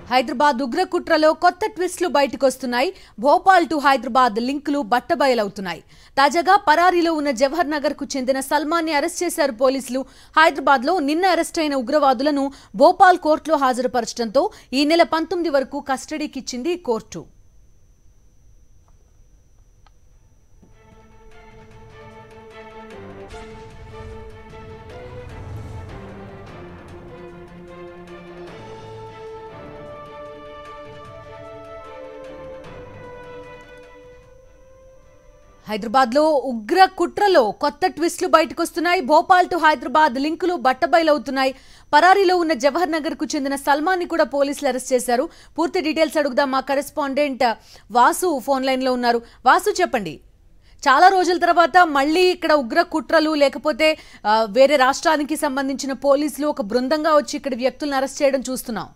హైదరాబాద్ ఉగ్రకుట్రలో కొత్త ట్విస్టులు బయటకొస్తున్నాయి భోపాల్ టు హైదరాబాద్ లింకులు బట్టబయలవుతున్నాయి తాజాగా పరారీలో ఉన్న జవహర్ నగర్ కు చెందిన సల్మాన్ ని అరెస్ట్ చేశారు పోలీసులు హైదరాబాద్ లో నిన్న అరెస్ట్ అయిన ఉగ్రవాదులను భోపాల్ కోర్టులో హాజరుపరచడంతో ఈ నెల పంతొమ్మిది వరకు కస్టడీకి ఇచ్చింది కోర్టు హైదరాబాద్ లో ఉగ్ర కుట్రలో కొత్త ట్విస్టులు బయటకొస్తున్నాయి భోపాల్ టు హైదరాబాద్ లింకులు బట్టబయలవుతున్నాయి పరారీలో ఉన్న జవహర్ నగర్ కు చెందిన సల్మాన్ ని కూడా పోలీసులు అరెస్ట్ చేశారు పూర్తి డీటెయిల్స్ అడుగుదాం మా కరెస్పాండెంట్ వాసు ఫోన్ లైన్ లో ఉన్నారు వాసు చెప్పండి చాలా రోజుల తర్వాత మళ్ళీ ఇక్కడ ఉగ్ర కుట్రలు లేకపోతే ఆ, వేరే రాష్ట్రానికి సంబంధించిన పోలీసులు ఒక బృందంగా వచ్చి ఇక్కడ వ్యక్తులను అరెస్ట్ చేయడం చూస్తున్నాం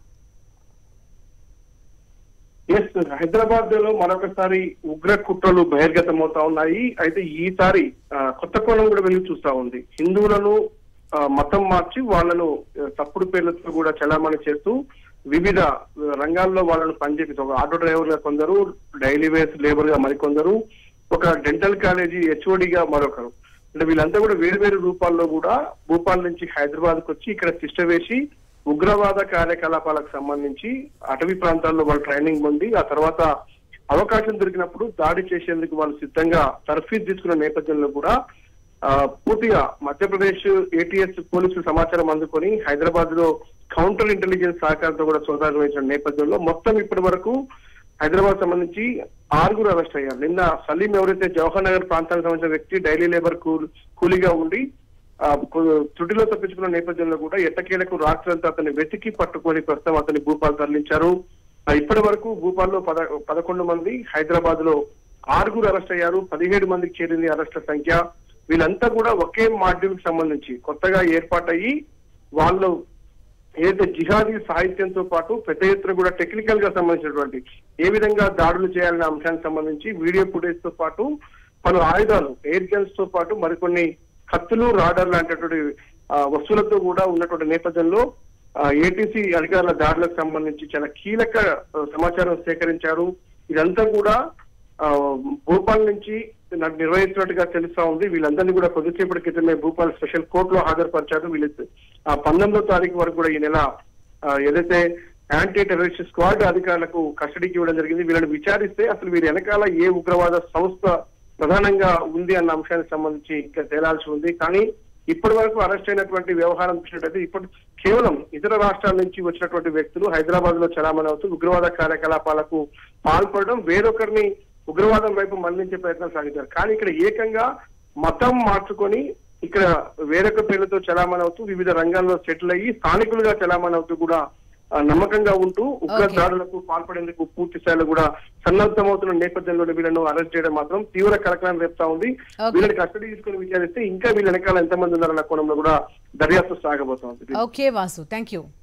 ఎస్ హైదరాబాద్ లో మరొకసారి ఉగ్ర కుట్రలు బహిర్గతమవుతా ఉన్నాయి అయితే ఈసారి ఆ, కొత్త కోణం కూడా వెలుగు చూస్తా ఉంది హిందువులను ఆ, మతం మార్చి వాళ్ళను ఆ, తప్పుడు పేర్లతో కూడా చలామణి చేస్తూ వివిధ ఆ, రంగాల్లో వాళ్ళను పనిచేసి ఒక ఆటో డ్రైవర్ గా కొందరు డైలీ వేస్ లేబర్ గా మరికొందరు ఒక డెంటల్ కాలేజీ హెచ్ఓడి గా మరొకరు అంటే వీళ్ళంతా కూడా వేరు వేరు రూపాల్లో కూడా భూపాల్ నుంచి హైదరాబాద్ కు వచ్చి ఇక్కడ తిష్ట వేసి ఉగ్రవాద కార్యకలాపాలకు సంబంధించి అటవీ ప్రాంతాల్లో వాళ్ళు ట్రైనింగ్ పొంది ఆ తర్వాత అవకాశం దొరికినప్పుడు దాడి చేసేందుకు వాళ్ళు సిద్ధంగా తర్ఫీదు తీసుకున్న నేపథ్యంలో కూడా ఆ, పూర్తిగా మధ్యప్రదేశ్ ఏటీఎస్ పోలీసులు సమాచారం అందుకొని హైదరాబాద్ లో కౌంటర్ ఇంటెలిజెన్స్ సహకారంతో కూడా సోదాలు నిర్వహించిన నేపథ్యంలో మొత్తం ఇప్పటి వరకు హైదరాబాద్ సంబంధించి ఆరుగురు అరెస్ట్ అయ్యారు నిన్న సలీం ఎవరైతే జవహర్ నగర్ ప్రాంతానికి సంబంధించిన వ్యక్తి డైలీ లేబర్ కూల్ కూలీగా ఉండి ఆ, కు- త్రుటిలో తప్పించుకున్న నేపథ్యంలో కూడా ఎట్టకేలకు రాత్రంతా అతన్ని వెతికి పట్టుకొని ప్రస్తుతం అతన్ని భూపాల్ తరలించారు ఆ, ఇప్పటి వరకు భూపాల్లో పద పదకొండు మంది హైదరాబాద్ లో ఆరుగురు అరెస్ట్ అయ్యారు పదిహేడు మందికి చేరింది అరెస్టుల సంఖ్య వీళ్ళంతా కూడా ఒకే మాడ్యూల్ కి సంబంధించి కొత్తగా ఏర్పాటయ్యి వాళ్ళు ఏదైతే జిహాదీ సాహిత్యంతో పాటు పెద్ద ఎత్తున కూడా టెక్నికల్ గా సంబంధించినటువంటి ఏ విధంగా దాడులు చేయాలనే అంశానికి సంబంధించి వీడియో ఫుటేజ్ తో పాటు పలు ఆయుధాలు ఎయిర్ గన్స్ తో పాటు మరికొన్ని కత్తులు రాడర్ లాంటిటువంటి ఆ, వస్తువులతో కూడా ఉన్నటువంటి నేపథ్యంలో ఏటీసీ అధికారుల దాడులకు సంబంధించి చాలా కీలక ఆ, సమాచారం సేకరించారు ఇదంతా కూడా ఆ, భూపాల్ నుంచి నాకు నిర్వహిస్తున్నట్టుగా తెలుస్తా ఉంది వీళ్ళందరినీ కూడా కొద్దిసేపటి క్రితమే భూపాల్ స్పెషల్ కోర్టులో హాజరుపరిచారు వీళ్ళు ఆ, పంతొమ్మిదో తారీఖు వరకు కూడా ఈ నెల ఆ, ఏదైతే యాంటీ టెర్రరిస్ట్ స్క్వాడ్ అధికారులకు కస్టడీకి ఇవ్వడం జరిగింది వీళ్ళని విచారిస్తే అసలు వీరి వెనకాల ఏ ఉగ్రవాద సంస్థ ప్రధానంగా ఉంది అన్న అంశానికి సంబంధించి ఇంకా తేలాల్సి ఉంది కానీ ఇప్పటి వరకు అరెస్ట్ అయినటువంటి వ్యవహారం చూసినట్టయితే ఇప్పుడు కేవలం ఇతర రాష్ట్రాల నుంచి వచ్చినటువంటి వ్యక్తులు హైదరాబాద్ లో చలామణి అవుతూ ఉగ్రవాద కార్యకలాపాలకు పాల్పడడం వేరొకరిని ఉగ్రవాదం వైపు మళ్లించే ప్రయత్నం సాగించారు కానీ ఇక్కడ ఏకంగా మతం మార్చుకొని ఇక్కడ వేరొక పేర్లతో చలామణి అవుతూ వివిధ రంగాల్లో సెటిల్ అయ్యి స్థానికులుగా చలామణి అవుతూ కూడా ఆ, నమ్మకంగా ఉంటూ ఉగ్ర Okay. దాడులకు పాల్పడేందుకు పూర్తి స్థాయిలో కూడా సన్నద్ధమవుతున్న నేపథ్యంలో వీళ్ళను అరెస్ట్ చేయడం మాత్రం తీవ్ర కలకలం రేపుతా ఉంది Okay. వీళ్ళని కస్టడీ తీసుకుని విచారిస్తే ఇంకా వీళ్ళ వెనకాల ఎంతమంది ఉన్నారన్న కోణంలో కూడా దర్యాప్తు సాగబోతోంది ఓకే వాసు థ్యాంక్ యూ